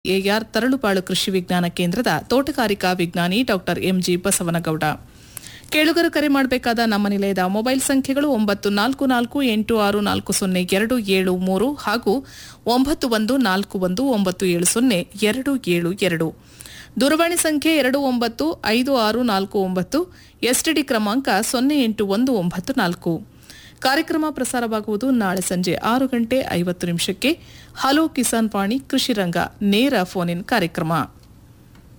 AR ತರಳುಪಾಳು ಕೃಷಿ ವಿಜ್ಞಾನ ಕೇಂದ್ರದ ತೋಟಗಾರಿಕಾ ವಿಜ್ಞಾನಿ ಡಾಕ್ಟರ್ ಎಂಜಿ ಬಸವನಗೌಡ ಕೇಳುಗರು ಕರೆ ಮಾಡಬೇಕಾದ ನಮ್ಮ ನಿಲಯದ ಮೊಬೈಲ್ ಸಂಖ್ಯೆಗಳು ಒಂಬತ್ತು ನಾಲ್ಕು ನಾಲ್ಕು ಎಂಟು ಆರು ನಾಲ್ಕು ಸೊನ್ನೆ ಎರಡು ಏಳು ಮೂರು ಹಾಗೂ ಒಂಬತ್ತು ಒಂದು ನಾಲ್ಕು ಒಂದು ಒಂಬತ್ತು ಏಳು ಸೊನ್ನೆ ಎರಡು ಏಳು ಎರಡು ದೂರವಾಣಿ ಸಂಖ್ಯೆ ಎರಡು ಒಂಬತ್ತು ಐದು ಆರು ನಾಲ್ಕು ಒಂಬತ್ತು ಎಸ್ಟಿಡಿ ಕ್ರಮಾಂಕ ಸೊನ್ನೆ ಎಂಟು ಒಂದು ಒಂಬತ್ತು ನಾಲ್ಕು ಕಾರ್ಯಕ್ರಮ ಪ್ರಸಾರವಾಗುವುದು ನಾಳೆ ಸಂಜೆ ಆರು ಗಂಟೆ ಐವತ್ತು ನಿಮಿಷಕ್ಕೆ ಹಲೋ ಕಿಸಾನ್ ವಾಣಿ ಕೃಷಿ ರಂಗ ನೇರ ಫೋನ್ ಇನ್ ಕಾರ್ಯಕ್ರಮ